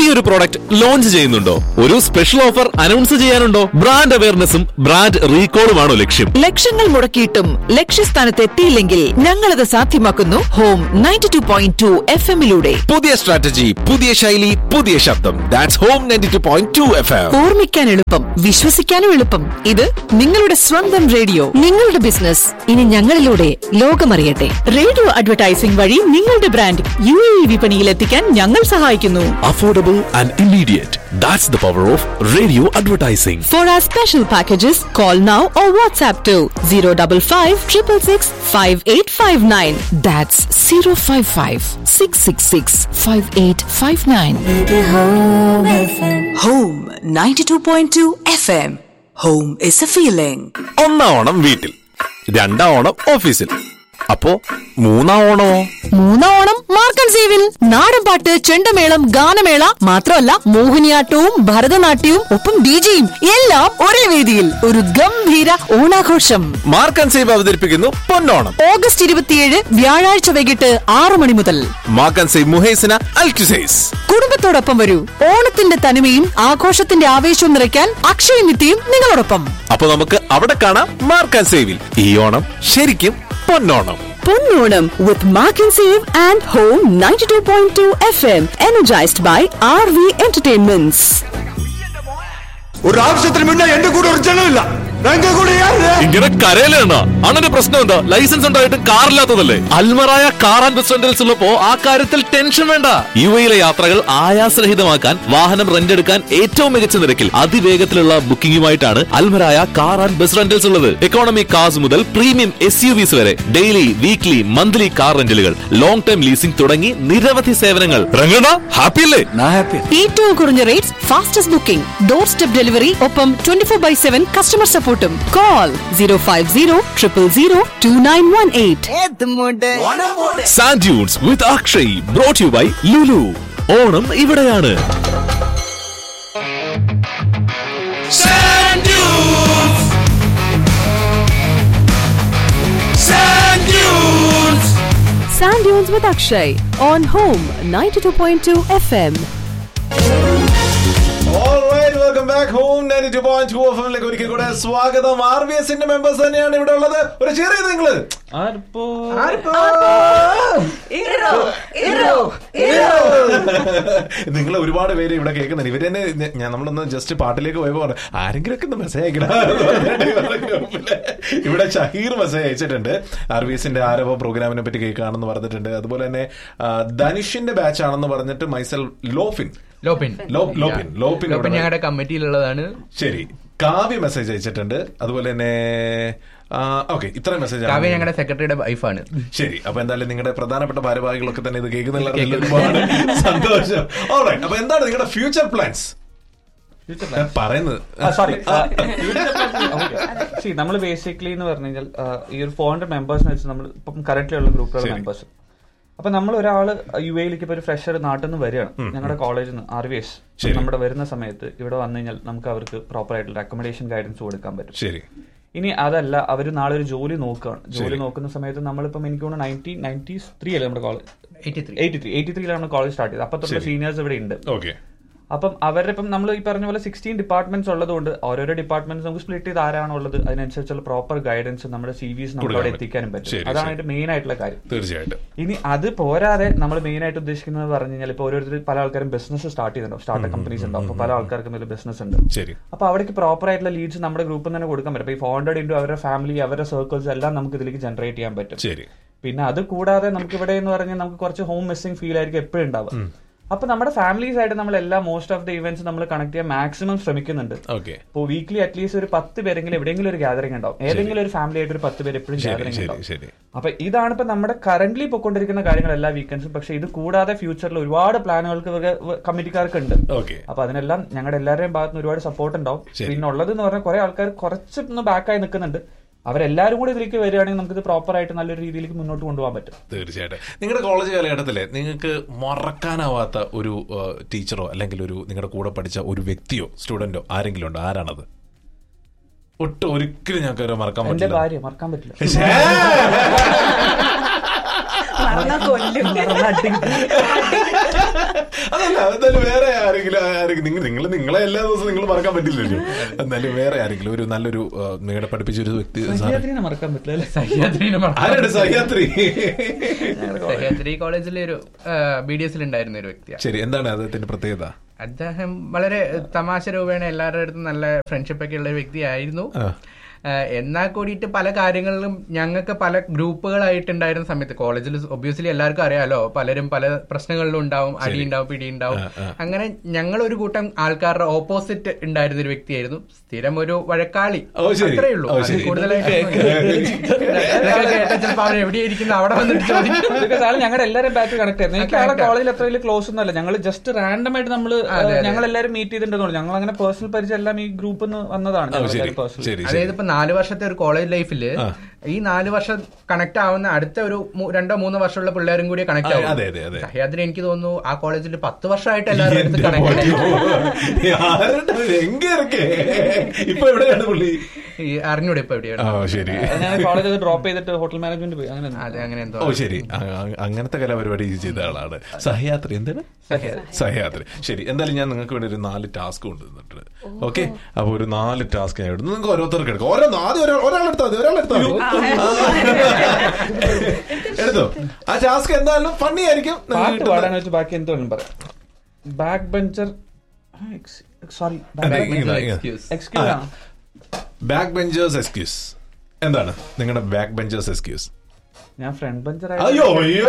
പുതിയൊരു product launch ചെയ്യുന്നുണ്ടോ ഒരു സ്പെഷ്യൽ ഓഫർ അനൗൺസ് ചെയ്യാനുണ്ടോ ബ്രാൻഡ് അവയർനെസ്സും ബ്രാൻഡ് റീകോളുമാണോ ലക്ഷ്യം ലക്ഷങ്ങൾ മുടക്കിയിട്ടും ലക്ഷ്യസ്ഥാനത്ത് എത്തിയില്ലെങ്കിൽ ഞങ്ങളത് സാധ്യമാക്കുന്നു home ninety two point two F എമ്മിലൂടെ പുതിയ സ്ട്രാറ്റജി പുതിയ ശൈലി പുതിയ ശബ്ദം that's home ninety two point two F M ഓർമ്മിക്കാൻ എളുപ്പം വിശ്വസിക്കാനും എളുപ്പം ഇത് നിങ്ങളുടെ സ്വന്തം റേഡിയോ നിങ്ങളുടെ ബിസിനസ് ഇനി ഞങ്ങളിലൂടെ ലോകമറിയട്ടെ റേഡിയോ അഡ്വർടൈസിംഗ് വഴി നിങ്ങളുടെ ബ്രാൻഡ് യു എ വിപണിയിൽ എത്തിക്കാൻ ഞങ്ങൾ സഹായിക്കുന്നു affordable and immediate that's the power of radio advertising For our special packages, call now or WhatsApp to 055 666 5859. That's 055 666 5859. Home 92.2 FM. Home is a feeling. ഒന്നാം ഓണം വീട്ടിൽ രണ്ടാം ഓണം ഓഫീസിൽ അപ്പോ മൂന്നാം ഓണമോ മൂന്നാം ഓണം മാർക്കൻ സേവിൽ നാടൻ പാട്ട് ചെണ്ടമേളം ഗാനമേള മാത്രമല്ല മോഹിനിയാട്ടവും ഭരതനാട്യവും ഒപ്പം ഡിജയും എല്ലാം ഒരേ വേദിയിൽ ഒരു ഗംഭീര ഓണാഘോഷം മാർക്ക് ആൻഡ് സേവ് അവതരിപ്പിക്കുന്നു പൊന്നോണം ഓഗസ്റ്റ് ഇരുപത്തിയേഴ് വ്യാഴാഴ്ച വൈകിട്ട് ആറു മണി മുതൽ mark and save Muhaisnah Al Qusais കുടുംബത്തോടൊപ്പം വരൂ ഓണത്തിന്റെ തനിമയും ആഘോഷത്തിന്റെ ആവേശവും നിറയ്ക്കാൻ അക്ഷയ നിത്യയും നിങ്ങളോടൊപ്പം അപ്പൊ നമുക്ക് അവിടെ കാണാം മാർക്ക് ആൻഡ് സേവിൽ ഈ ഓണം ശരിക്കും Ponnonam Ponnonam with mark and save and home ninety two point two F M energized by R V entertainments ഒരു ആവശ്യത്തിന് മുന്നേ എന്റെ കൂടെ ഒരു ജനമില്ല എന്റെ കൂടെ ആര്? ഇങ്ങനെ കരയിലാണ് അണ്ണന്റെ പ്രശ്നം എന്താ ലൈസൻസ് ഉണ്ടായിട്ട് കാറില്ലാത്തതല്ലേ Almarai car and bus rentals ഉള്ളപ്പോ ആ കാര്യത്തിൽ ടെൻഷൻ വേണ്ട യു എയിലെ യാത്രകൾ ആയാസരഹിതമാക്കാൻ വാഹനം റെന്റ് എടുക്കാൻ ഏറ്റവും മികച്ച നിരക്കിൽ അതിവേഗത്തിലുള്ള ബുക്കിംഗുമായിട്ടാണ് Almarai car and bus rentals ഉള്ളത് എക്കോണമി കാർസ് മുതൽ പ്രീമിയം എസ് യു വിസ് വരെ ഡെയിലി വീക്ക്ലി മന്ത്ലി കാർ റെന്റലുകൾ ലോങ് ടൈം ലീസിംഗ് തുടങ്ങി നിരവധി സേവനങ്ങൾ രംഗണ ഹാപ്പി അല്ലേ ഏറ്റവും കുറഞ്ഞ rates fastest booking doorstep delivery ഒപ്പം twenty four by seven customer സപ്പോർട്ടും call zero five zero triple zero two nine one eight sand dunes with Akshay brought you by Lulu Onam ഇവിടെയാണ് Sand dunes. Sand dunes. Sand Dunes with Akshay on Home 92.2 FM. Alright, welcome back home 92.2 FM ലേക്ക് ഒരിക്കൽ കൂടെ സ്വാഗതം R B എസിന്റെ members തന്നെയാണ് ഇവിടെ ഉള്ളത് ഒരു ചെറിയ നിങ്ങള് നിങ്ങൾ ഒരുപാട് പേര് ഇവിടെ കേൾക്കുന്നുണ്ട് ഇവര് തന്നെ ഞാൻ നമ്മളൊന്ന് ജസ്റ്റ് പാട്ടിലേക്ക് പോയപ്പോ പറഞ്ഞു ആരെങ്കിലും ഒക്കെ ഒന്ന് മെസ്സേജ് അയക്കണം ഇവിടെ ഷഹീർ മെസ്സേജ് അയച്ചിട്ടുണ്ട് ആർ ബി എസിന്റെ ആരവ പ്രോഗ്രാമിനെ പറ്റി കേൾക്കുകയാണെന്ന് പറഞ്ഞിട്ടുണ്ട് അതുപോലെ തന്നെ ആ, ധനുഷിന്റെ ബാച്ച് ആണെന്ന് പറഞ്ഞിട്ട് മൈസൽ ലോഫിൻ ലോപ്പിൻ ലോ- ലോപ്പിൻ ലോപ്പിൻ ലോപ്പിൻ ഇവിടെ- ഞങ്ങളുടെ കമ്മിറ്റിയിലുള്ളതാണ് ശരി കാവ്യ മെസ്സേജ് അയച്ചിട്ടുണ്ട് അതുപോലെ തന്നെ ഓക്കെ ഇത്രയും മെസ്സേജ് കാവ്യ ഞങ്ങളുടെ സെക്രട്ടറിയുടെ വൈഫാണ് ശരി അപ്പൊ എന്തായാലും നിങ്ങളുടെ പ്രധാനപ്പെട്ട ഭാരവാഹികളൊക്കെ തന്നെ ഇത് കേൾക്കുന്നുള്ള ഒരുപാട് സന്തോഷം Alright, അപ്പൊ എന്താണ് നിങ്ങളുടെ ഫ്യൂച്ചർ പ്ലാൻസ് പറയുന്നത് സോറി നമ്മൾ ബേസിക്കലി എന്ന് പറഞ്ഞു കഴിഞ്ഞാൽ ആ, ഈ ഒരു ഫോർ ഹൺഡ്രഡ് മെമ്പേഴ്സിനെ വെച്ച് നമ്മൾ ഇപ്പം കറന്റ് ഉള്ള ഗ്രൂപ്പിലുള്ള ശരി. മെമ്പേഴ്സ് അപ്പൊ നമ്മൾ ഒരാള് യു എയിലേക്ക് ഇപ്പൊ ഒരു ഫ്രഷർ നാട്ടിൽ നിന്ന് വരികയാണ് ഞങ്ങളുടെ കോളേജിൽ നിന്ന് ആർ വി എസ് ശരി. നമ്മുടെ വരുന്ന സമയത്ത് ഇവിടെ വന്നു കഴിഞ്ഞാൽ നമുക്ക് അവർക്ക് പ്രോപ്പർ ആയിട്ടുള്ള അക്കോമഡേഷൻ ഗൈഡൻസ് കൊടുക്കാൻ പറ്റും ശരി ഇനി അതല്ല അവർ നാളെ ഒരു ജോലി നോക്കുകയാണ് ജോലി ശരി. നോക്കുന്ന സമയത്ത് നമ്മളിപ്പം എനിക്ക് തോന്നുന്നു നയൻറ്റീൻ നയൻറ്റി ത്രീ അല്ലേ നമ്മുടെ college eighty three eighty three eighty ത്രീയിലാണ് കോളേജ് സ്റ്റാർട്ട് ചെയ്തത് അപ്പൊ തൊട്ട് ശരി. സീനിയേഴ്സ് ഇവിടെ ഉണ്ട് ഓക്കെ അപ്പം അവരുടെ ഇപ്പം നമ്മൾ ഈ പറഞ്ഞ പോലെ സിക്സ്റ്റീൻ ഡിപ്പാർട്ട്മെന്റ്സ് ഉള്ളതുകൊണ്ട് ഓരോരോ ഡിപ്പാർട്ട്മെന്റ്സ് നമുക്ക് സ്പ്ലിറ്റ് ചെയ്ത് ആരാണോ ഉള്ളത് അതിനനുസരിച്ചുള്ള പ്രോപ്പർ ഗൈഡൻസ് നമ്മുടെ സി വിസ് നമ്മൾ അവിടെ കൊടുക്കാൻ എത്തിക്കാനും പറ്റും. പറ്റും ശരി, അതാണ് ശരി. അതിന്റെ മെയിൻ ആയിട്ടുള്ള കാര്യം തീർച്ചയായിട്ടും ഇനി അത് പോരാതെ നമ്മൾ മെയിൻ ആയിട്ട് ഉദ്ദേശിക്കുന്നത് പറഞ്ഞു കഴിഞ്ഞാൽ ഇപ്പോൾ ഓരോരുത്തർ പല ആൾക്കാരും ബിസിനസ് സ്റ്റാർട്ട് ചെയ്യുന്നുണ്ടാവും സ്റ്റാർട്ടപ്പ് കമ്പനീസ് ഉണ്ടാവും അപ്പോൾ പല ആൾക്കാർക്കും ഇതിൽ ബിസിനസ് ഉണ്ട് ശരി അപ്പോൾ അവിടേക്ക് പ്രോപ്പർ ആയിട്ടുള്ള ലീഡ്സ് നമ്മുടെ ഗ്രൂപ്പിൽ തന്നെ കൊടുക്കാൻ പറ്റും അപ്പോൾ ഈ ഫോർ ഹൺഡ്രഡ് ഇൻറ്റു അവരുടെ ഫാമിലി അവരുടെ സർക്കിൾസ് എല്ലാം നമുക്ക് ഇതിലേക്ക് ജനറേറ്റ് ചെയ്യാൻ പറ്റും ശരി പിന്നെ അത് കൂടാതെ നമുക്ക് ഇവിടെ എന്ന് പറഞ്ഞാൽ നമുക്ക് കുറച്ച് ഹോം മിസ്സിംഗ് ഫീൽ ആയിരിക്കും എപ്പോഴും ഉണ്ടാവുക അപ്പൊ നമ്മുടെ ഫാമിലീസ് ആയിട്ട് നമ്മൾ എല്ലാ മോസ്റ്റ് ഓഫ് ദ ഇവന്റ്സ് നമ്മൾ കണക്ട് ചെയ്യാൻ മാക്സിമം ശ്രമിക്കുന്നുണ്ട് ഓക്കെ ഇപ്പോൾ വീക്ക്ലി അറ്റ്ലീസ്റ്റ് ഒരു പത്ത് പേരെങ്കിലും എവിടെയെങ്കിലും ഒരു ഗാദറിംഗ് ഉണ്ടാവും ഏതെങ്കിലും ഒരു ഫാമിലി ആയിട്ട് ഒരു പത്ത് പേര് എപ്പോഴും ശരി ഗാദറിംഗ് ശരി ഉണ്ടാവും ശരി അപ്പൊ ഇതാണ് ഇപ്പൊ നമ്മുടെ കറന്റ്ലി പൊക്കൊണ്ടിരിക്കുന്ന കാര്യങ്ങൾ എല്ലാ വീക്കെൻഡ്സും പക്ഷെ ഇത് കൂടാതെ ഫ്യൂച്ചറിൽ ഒരുപാട് പ്ലാനുകൾക്ക് കമ്മിറ്റിക്കാർക്ക് ഉണ്ട് ഓക്കെ അപ്പൊ അതിനെല്ലാം ഞങ്ങളുടെ എല്ലാവരുടെയും ഭാഗത്ത് നിന്ന് ഒരുപാട് സപ്പോർട്ട് ഉണ്ടാവും ശരി. പിന്നെ ഉള്ളത് എന്ന് പറഞ്ഞാൽ കുറെ ആൾക്കാർ കുറച്ചൊന്ന് ബാക്കായി നിൽക്കുന്നുണ്ട് അവരെല്ലാരും കൂടി ഇതിലേക്ക് വരികയാണെങ്കിൽ നമുക്കിത് പ്രോപ്പർ ആയിട്ട് നല്ലൊരു രീതിയിലേക്ക് മുന്നോട്ട് കൊണ്ടുപോകാൻ പറ്റും തീർച്ചയായിട്ടും നിങ്ങളുടെ കോളേജ് കാലഘട്ടത്തിലെ നിങ്ങൾക്ക് മറക്കാനാവാത്ത ഒരു ടീച്ചറോ അല്ലെങ്കിൽ ഒരു നിങ്ങളുടെ കൂടെ പഠിച്ച ഒരു വ്യക്തിയോ സ്റ്റുഡന്റോ ആരെങ്കിലും ഉണ്ടോ ആരാണത് ഒട്ടും ഒരിക്കലും ഞങ്ങൾക്ക് അവരെ മറക്കാൻ എന്റെ പറ്റില്ല ഭാര്യ മറക്കാൻ പറ്റില്ല ശ്ശേ. അതല്ല എന്നാലും വേറെ ആരെങ്കിലും ആരെങ്കിലും നിങ്ങൾ നിങ്ങൾ നിങ്ങളെ എല്ലാ ദിവസവും നിങ്ങൾ മറക്കാൻ പറ്റില്ലല്ലോ എന്നാലും വേറെ ആരെങ്കിലും ഒരു നല്ലൊരു ആ, നിങ്ങളെ പഠിപ്പിച്ച ഒരു വ്യക്തി സാറ് സഹ്യാദ്രിനെ മറക്കാൻ പറ്റില്ല അല്ലേ സഹ്യാദ്രിനെ മറക്കാൻ ആരാണ് സഹ്യാത്രി സഹ്യാദ്രി കോളേജിലെ ഒരു ബി ഡി എസിൽ ഉണ്ടായിരുന്ന ഒരു വ്യക്തിയാണ് ശരി എന്താണ് അദ്ദേഹത്തിന്റെ പ്രത്യേകത അദ്ദേഹം വളരെ തമാശ രൂപേണ എല്ലാവരുടെ അടുത്തും നല്ല ഫ്രണ്ട്ഷിപ്പ് ഒക്കെ ഉള്ള ഒരു വ്യക്തിയായിരുന്നു ആ. ഏഹ് എന്നാൽ കൂടിയിട്ട് പല കാര്യങ്ങളിലും ഞങ്ങൾക്ക് പല ഗ്രൂപ്പുകളായിട്ടുണ്ടായിരുന്ന സമയത്ത് കോളേജിൽ ഒബ്വിയസ്ലി എല്ലാവർക്കും അറിയാലോ പലരും പല പ്രശ്നങ്ങളിലും ഉണ്ടാവും അടി ഉണ്ടാവും പിടി ഉണ്ടാവും അങ്ങനെ ഞങ്ങൾ ഒരു കൂട്ടം ആൾക്കാരുടെ ഓപ്പോസിറ്റ് ഉണ്ടായിരുന്ന ഒരു വ്യക്തിയായിരുന്നു സ്ഥിരം ഒരു വഴക്കാളി ഓ, ശരി. അത്രേ ഉള്ളൂ ഓ, അതിൽ ശരി. കൂടുതലായിട്ട് ഇതൊക്കെ കേട്ടാൽ ചിലപ്പോൾ അവർ എവിടെയായിരിക്കുന്നു അവിടെ വന്നിട്ട് ചോദിക്കും ബിക്കോസ് ആള് ഞങ്ങളുടെ എല്ലാവരും ബാച്ച് കണക്ട് ആയിരുന്നു എനിക്ക് ആളെ Connect ആ. കോളേജിൽ അത്ര വലിയ ക്ലോസ് ഒന്നുമല്ല ഞങ്ങൾ ജസ്റ്റ് റാൻഡം ആയിട്ട് നമ്മൾ അതെ, അതെ. ഞങ്ങൾ എല്ലാവരും മീറ്റ് ചെയ്തിട്ടുണ്ടോ ഞങ്ങൾ അങ്ങനെ പേഴ്സണൽ പരിചയം എല്ലാം ഈ ഗ്രൂപ്പിൽ നിന്ന് വന്നതാണ് ഓ, ഞങ്ങൾ ശരി എല്ലാവരും personal. ശരി ശരി അതായത് ഇപ്പൊ നാല് വർഷത്തെ ഒരു കോളേജ് ലൈഫില് ഈ നാല് വർഷം കണക്ട് ആവുന്ന അടുത്ത ഒരു മൂ- രണ്ടോ മൂന്നോ വർഷമുള്ള പിള്ളേരും കൂടി കണക്ട് ആ, ആവും അതെ, അതെ, അതെ. സഹ്യാദ്രി എനിക്ക് തോന്നുന്നു ആ കോളേജിൽ പത്ത് വർഷമായിട്ട് എല്ലാവരും എന്റെ കണക്ട് പൊന്നോ. ആരുടെ എങ്ക ഇറക്കേ ഇപ്പൊ എവിടെയാണ് പുള്ളി ഈ അറിഞ്ഞൂടെ ഇപ്പൊ എവിടെയാണ് ആ ശരി അത് ഞാൻ കോളേജ് ഡ്രോപ്പ് ചെയ്തിട്ട് ഹോട്ടൽ മാനേജ്മെന്റ് പോയി അങ്ങനെ അതെ അങ്ങനെ എന്തോ ഓ ശരി അ- അ- അങ്ങനത്തെ കലാപരിപാടി ചെയ്ത ആളാണ് സഹയാത്രി എന്താണ് സഹയാത്രി ശരി എന്തായാലും ഞാൻ നിങ്ങൾക്ക് വേണ്ടി ഒരു നാല് ടാസ്ക് കൊണ്ടുവന്നിട്ടുണ്ട് ഓക്കെ അപ്പൊ ഒരു നാല് ടാസ്ക് ഞാൻ എടുത്തു നിങ്ങൾക്ക് ഓരോരുത്തർക്ക് എടുക്കാം ഓരോ ആദ്യം ഒരാൾ ഒരാളെടുത്താൽ മതി ഒരാളെടുത്താൽ മതി എടുത്തോ ആ ടാസ്ക് എന്തായാലും ഫണ്ണി ആയിരിക്കും നിങ്ങൾക്ക് പാട്ട് കിട്ടുന്ന- പാടാൻ വെച്ച് ബാക്കി എന്തും പറയാം ബാക്ക് ബെഞ്ചർ സോറി അതെ, ഇങ്ങനെ, ഇങ്ങനെ. എക്സ്ക്യൂസ് ആണ് ബാക്ക് ബെഞ്ചേഴ്സ് എക്സ്ക്യൂസ് എന്താണ് നിങ്ങളുടെ ബാക്ക് ബെഞ്ചേഴ്സ് എക്സ്ക്യൂസ് ഞാൻ ഫ്രണ്ട് ബെഞ്ചർ അയ്യോ അയ്യോ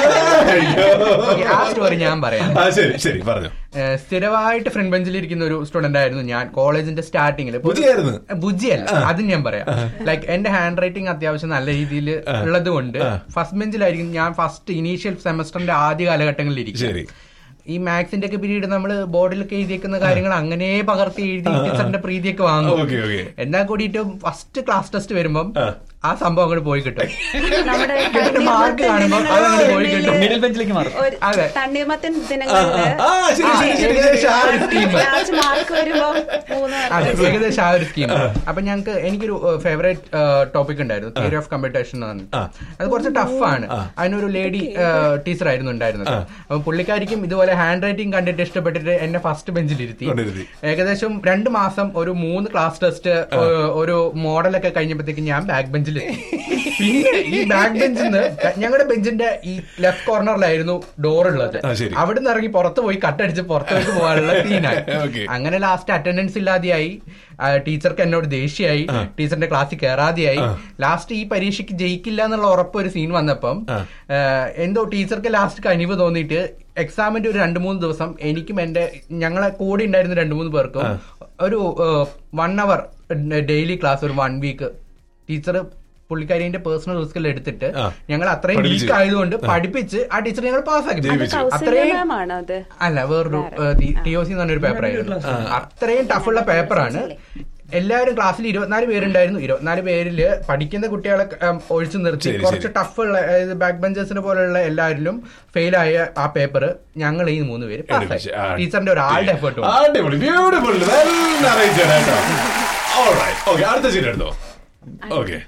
അയ്യോ Okay, ആ സ്റ്റോറി ഞാൻ പറയാം ആ ശരി ശരി പറഞ്ഞു ഏഹ് സ്ഥിരമായിട്ട് ഫ്രണ്ട് ബെഞ്ചിൽ ഇരിക്കുന്ന ഒരു സ്റ്റുഡന്റ് ആയിരുന്നു ഞാൻ കോളേജിന്റെ സ്റ്റാർട്ടിങ്ങിൽ ബുജിയായിരുന്നു? ബുജിയല്ല അത് ഞാൻ പറയാം ലൈക്ക് എന്റെ ഹാൻഡ് റൈറ്റിംഗ് അത്യാവശ്യം നല്ല രീതിയിൽ ഉള്ളത് കൊണ്ട് ഫസ്റ്റ് ബെഞ്ചിലായിരിക്കും ഞാൻ ഫസ്റ്റ് ഇനീഷ്യൽ സെമസ്റ്ററിന്റെ ആദ്യ കാലഘട്ടങ്ങളിൽ ഇരിക്കും ശരി. ഈ മാത്സിന്റെ ഒക്കെ പീരീഡ് നമ്മൾ ബോർഡിലൊക്കെ എഴുതിയേക്കുന്ന കാര്യങ്ങൾ അങ്ങനെ പകർത്തി എഴുതി ടീച്ചറിന്റെ പ്രീതിയൊക്കെ വാങ്ങും ഓക്കെ ഓക്കെ എന്നാൽ കൂടിയിട്ട് ഫസ്റ്റ് ക്ലാസ് ടെസ്റ്റ് വരുമ്പം ആ സംഭവം അങ്ങോട്ട് പോയി കിട്ടും നമ്മുടെ എന്നിട്ട് മാർക്ക് കാണുമ്പോൾ അത് അങ്ങോട്ട് പോയി കിട്ടും മിഡിൽ ബെഞ്ചിലേക്ക് മാറും ഒരു അതെ. തണ്ണീർമത്തൻ ദിനങ്ങളില് ആ ശരി ശരി ശരി ശരി ഏകദേശം ആ ഒരു ടീം ലാസ്റ്റ് മാർക്ക് വരുമ്പോ മൂന്ന് അതെ പേർക്ക് ഏകദേശം ആ ഒരു സ്കീം അപ്പൊ ഞങ്ങൾക്ക് എനിക്കൊരു ഫേവറേറ്റ് ടോപ്പിക് ഉണ്ടായിരുന്നു തിയറി ഓഫ് കമ്പ്യൂട്ടേഷൻ എന്ന് പറഞ്ഞിട്ട് അത് കുറച്ച് ടഫാണ് അതിനൊരു ലേഡി ടീച്ചർ ആയിരുന്നു ഉണ്ടായിരുന്നത് അപ്പൊ പുള്ളിക്കാരിക്കും ഇതുപോലെ ഹാൻഡ് റൈറ്റിംഗ് കണ്ടിട്ട് ഇഷ്ടപ്പെട്ടിട്ട് എന്നെ ഫസ്റ്റ് ബെഞ്ചിൽ ഇരുത്തി കൊണ്ടിരുത്തി. ഏകദേശം രണ്ട് മാസം ഒരു മൂന്ന് ക്ലാസ് ടെസ്റ്റ് ഒരു മോഡലൊക്കെ കഴിഞ്ഞപ്പോഴത്തേക്ക് ഞാൻ ബാക്ക് ബെഞ്ചിൽ പിന്നെ ഈ ബാക്ക് ബെഞ്ചിൽ നിന്ന് ഞങ്ങളുടെ ബെഞ്ചിന്റെ ഈ ലെഫ്റ്റ് കോർണറിലായിരുന്നു ഡോർ ഉള്ളത് ആ, ശരി. അവിടുന്ന് ഇറങ്ങി പുറത്ത് പോയി കട്ടടിച്ച് പുറത്തേക്ക് പോകാനുള്ള സീനായി Okay. അങ്ങനെ ലാസ്റ്റ് അറ്റൻഡൻസ് ഇല്ലാതെയായി ആ, ടീച്ചർക്ക് എന്നോട് ദേഷ്യമായി ടീച്ചറിന്റെ ക്ലാസ്സിൽ കയറാതെയായി ലാസ്റ്റ് ഈ പരീക്ഷയ്ക്ക് ജയിക്കില്ല എന്നുള്ള ഉറപ്പ് ഒരു സീൻ വന്നപ്പം ആ, എന്തോ ടീച്ചർക്ക് ലാസ്റ്റ് കനിവ് തോന്നിയിട്ട് എക്സാമിന്റെ ഒരു രണ്ട് മൂന്ന് ദിവസം എനിക്കും എന്റെ ഞങ്ങളെ കൂടെ ഉണ്ടായിരുന്ന രണ്ട് മൂന്ന് പേർക്കും ഒരു വൺ അവർ ഡെയിലി ക്ലാസ് ഒരു വൺ വീക്ക് ടീച്ചർ പുള്ളിക്കാരിന്റെ പേഴ്സണൽ റിസ്കിൽ എടുത്തിട്ട് ആ. ഞങ്ങൾ അത്രയും പഠിപ്പിച്ച്. വീക്ക് ആയതുകൊണ്ട് പഠിപ്പിച്ച് ആ ടീച്ചർ ഞങ്ങൾ പാസ്സാക്കി അത് കൗസല്യ അത്രയും മാം ആണ് അത് അല്ല വേറൊരു ടി ഒ സി എന്ന് പറഞ്ഞൊരു പേപ്പറായിരുന്നു അത്രയും ടഫുള്ള പേപ്പറാണ് എല്ലാവരും ക്ലാസ്സിൽ ഇരുപത്തിനാല് പേരുണ്ടായിരുന്നു ഇരുപത്തിനാല് പേരില് പഠിക്കുന്ന കുട്ടികളെ ഉം, ഒഴിച്ചു നിർത്തി ശരി, കുറച്ച് ശരി. ടഫുള്ള അതായത് ബാക്ക് ബെഞ്ചേഴ്സിനെ പോലെയുള്ള എല്ലാവരിലും ഫെയിലായ ആ പേപ്പർ ഞങ്ങൾ ഈ മൂന്ന് പേര് എടുപ്പിച്ച്. ആ, ടീച്ചറിന്റെ ഒരാളുടെ എഫേർട്ട് അടിപൊളി ബ്യൂട്ടിഫുൾ വെൽ നറേറ്റഡ് കേട്ടോ ഓൾറൈറ്റ് ഓക്കെ അടുത്ത സീറ്റ് എടുത്തോ ഓക്കെ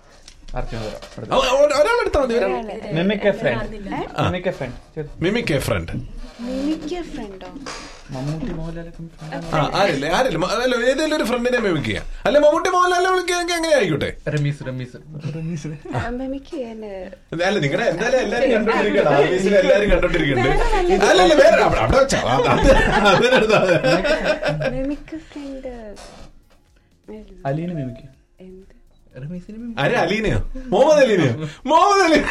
ഒരാളെടുത്താൽ മതി ഒരാൾ mimic a friend mimic a friend mimic a friend mimic ഫ്രണ്ടോ മമ്മൂട്ടി മോഹൻലാലൊക്കെ friend ആണ്. ആ ആരില്ല ആരില്ല മ- അല്ല ഏതെങ്കിലും ഒരു ഫ്രണ്ടിനെ മിമിക് ചെയ്യാം അല്ല മമ്മൂട്ടി മോഹൻലാലിനെ വിളിക്കുകയെങ്കിൽ എങ്ങനെ ആയിക്കോട്ടെ റമീസ് റമീസ് മിമിക്ക് എന്നെ അല്ല നിങ്ങളുടെ എന്തായാലും എല്ലാരും കണ്ടോണ്ടിരിക്കണം ആർമീസിൽ എല്ലാരും കണ്ടോണ്ടിരിക്കുന്നുണ്ട് അല്ല അല്ല വേറെ അവിടെ അവിടെ വെച്ചാ അത് അത് അതിനെടുത്താ മതി. മിമിക്ക് ഫ്രണ്ട് അലീനെ മിമിക്ക് എന്ത് റമീസിന് ആരെ അലീനയോ മുഹമ്മദ് അലീനയോ മുഹമ്മദ് അലി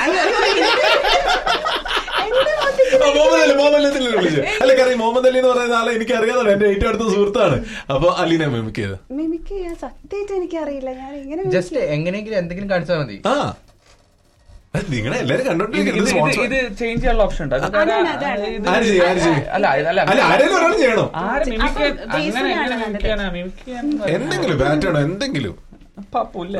ആ, മുഹമ്മദ് അലി മുഹമ്മദ് അലി എന്നല്ലേ വിളിച്ചത് അല്ല കാരണം ഈ മുഹമ്മദ് അലി എന്ന് പറയുന്ന ആളെ എനിക്ക് അറിയാതാണ് എന്റെ ഏറ്റവും അടുത്ത സുഹൃത്താണ് അപ്പൊ അലീനെ മിമിക് ചെയ്ത് മിമിക്ക് ഞാൻ സത്യമായിട്ട് എനിക്ക് അറിയില്ല ഞാൻ ഇങ്ങനെ ജസ്റ്റ് എങ്ങനെയെങ്കിലും എന്തെങ്കിലും കാണിച്ചാൽ മതി ആ നിങ്ങളെ എല്ലാരും ഇത് കണ്ടോണ്ടിരിക്കുന്നത് ഇത് sponsor- ഇത് ചേഞ്ച് ചെയ്യാനുള്ള ഓപ്ഷൻ ഉണ്ട് അത് കാരണം അതാണ്, അതാണ്. ഇത് ആര് ചെയ്യും, ആര് ചെയ്യും? അല്ല ഇത് അല്ല അല്ല ആരെങ്കിലും ഒരാൾ ചെയ്യണം ആര് മിമിക്ക് അപ്പൊ അങ്ങനെ ബേസിലാണ് എങ്ങനെ നല്ലത്. മിമിക് ചെയ്യാനാ മിമിക് ചെയ്യാൻ എന്തെങ്കിലും ബാറ്റാണോ എന്തെങ്കിലും പപ്പുല്ലേ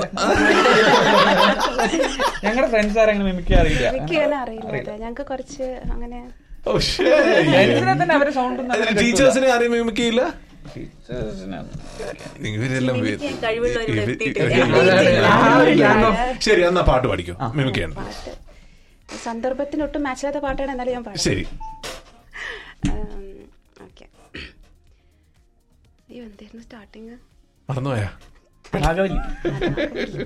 ഞങ്ങളുടെ ഫ്രണ്ട്സ് ആരെങ്കിലും മിമിക് അറിയില്ല മിമിക്ക് ചെയ്യാൻ അറിയില്ല അതെ ഞങ്ങക്ക് കുറച്ച് അങ്ങനെ ഓ ഫ്രണ്ട്സിനെ തന്നെ അവരെ സൗണ്ട് ടീച്ചേഴ്സിനെ ആരെയും മിമിക് ചെയ്യില്ല ടീച്ചേഴ്സിനെ ഇവരെല്ലാം ചെയ്യാൻ കഴിവുള്ളവരോട് ഇവ- എത്തിയിട്ടില്ല. ഇവ- ആ ഒരു gang of- ശരി എന്നാ പാട്ട് പഠിക്കും മിമിക് ചെയ്യണം പാട്ട് സന്ദർഭത്തിന് ഒട്ടും മാച്ചില്ലാത്ത പാട്ടാണ് എന്നാലും ഞാൻ പാടാം ശരി ഉം, അയ്യോ എന്തായിരുന്നു സ്റ്റാർട്ടിങ് മറന്നുപോയാ നാഗവല്ലി